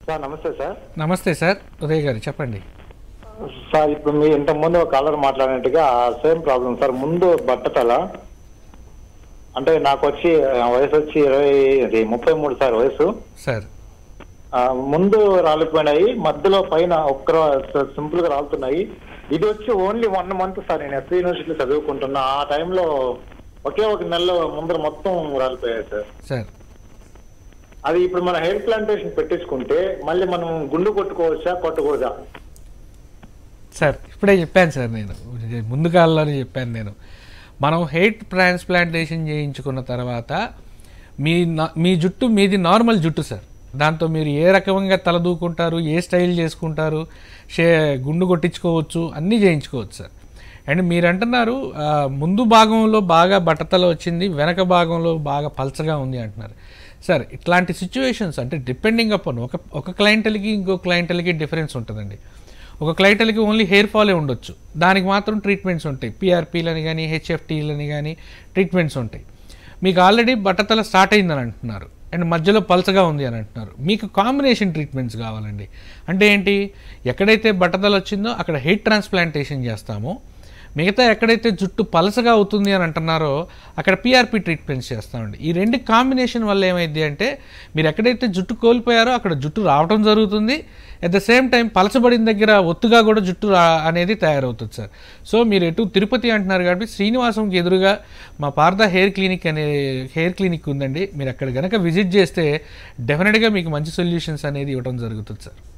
sir నమస్తే sir నమస్తే sir Uday గారు చెప్పండి సార్ ఇప్పుడు మీ ఇంత ముందు ఒక కాలర్ మాట్లాడినట్టుగా సేమ్ ప్రాబ్లం సార్ ముందు బట్టతల అంటే నాకు వచ్చి ఆ, వయసు వచ్చి ఇరవై ఇది ముప్పై మూడు సార్ వయసు సార్ ఆ, ముందు రాలిపోయినాయి మధ్యలో పైన ఒక్క సింపుల్ గా రాలుతున్నాయి ఇది వచ్చి ఓన్లీ వన్ మంత్ సార్ నేను ఎస్సీ యూనివర్సిటీలో చదువుకుంటున్నా ఆ టైంలో ఒకే ఒక నెలలో ముందర మొత్తం రాలిపోయాయి సార్ సార్ అది ఇప్పుడు మన హెయిర్ ప్లాంటేషన్ పెట్టించుకుంటే మళ్ళీ మనం గుండు కొట్టుకోవచ్చా కొట్టకూడదా సార్ ఇప్పుడే చెప్పాను సార్ నేను ముందు కాలంలోనే చెప్పాను నేను మనం హెయిర్ ట్రాన్స్ప్లాంటేషన్ చేయించుకున్న తర్వాత మీ నా- మీ జుట్టు మీది నార్మల్ జుట్టు సార్ దాంతో మీరు ఏ రకంగా తలదూకుంటారు ఏ స్టైల్ చేసుకుంటారు షే గుండు కొట్టించుకోవచ్చు అన్నీ చేయించుకోవచ్చు సార్ అండ్ మీరు అంటున్నారు ఆ, ముందు భాగంలో బాగా బట్టతల వచ్చింది వెనక భాగంలో బాగా పల్చగా ఉంది అంటున్నారు సార్ ఇట్లాంటి సిచ్యువేషన్స్ అంటే డిపెండింగ్ అపాన్ ఒక ఒక క్లయింటల్కి ఇంకో క్లయింటల్కి డిఫరెన్స్ ఉంటుందండి ఒక క్లైంటల్కి ఓన్లీ హెయిర్ ఫాలే ఉండొచ్చు దానికి మాత్రం ట్రీట్మెంట్స్ ఉంటాయి పిఆర్పీలని కానీ హెచ్ఎఫ్టీలని కానీ ట్రీట్మెంట్స్ ఉంటాయి మీకు ఆల్రెడీ బట్టతల స్టార్ట్ అయిందని అంటున్నారు అండ్ మధ్యలో పల్చగా ఉంది అని అంటున్నారు మీకు కాంబినేషన్ ట్రీట్మెంట్స్ కావాలండి అంటే ఏంటి ఎక్కడైతే బట్టతల వచ్చిందో అక్కడ హెయిర్ ట్రాన్స్ప్లాంటేషన్ చేస్తామో మిగతా ఎక్కడైతే జుట్టు పలసగా అవుతుంది అని అంటున్నారో అక్కడ పిఆర్పి ట్రీట్మెంట్స్ చేస్తామండి ఈ రెండు కాంబినేషన్ వల్ల ఏమైంది అంటే మీరు ఎక్కడైతే జుట్టు కోల్పోయారో అక్కడ జుట్టు రావడం జరుగుతుంది అట్ ద సేమ్ టైం పలచబడిన దగ్గర ఒత్తుగా కూడా జుట్టు రా- అనేది తయారవుతుంది సార్ సో మీరు ఎటు తిరుపతి అంటున్నారు కాబట్టి శ్రీనివాసంకి ఎదురుగా మా పార్థ హెయిర్ క్లినిక్ అనే హెయిర్ క్లినిక్ ఉందండి మీరు అక్కడ కనుక విజిట్ చేస్తే డెఫినెట్గా మీకు మంచి సొల్యూషన్స్ అనేది ఇవ్వడం జరుగుతుంది సార్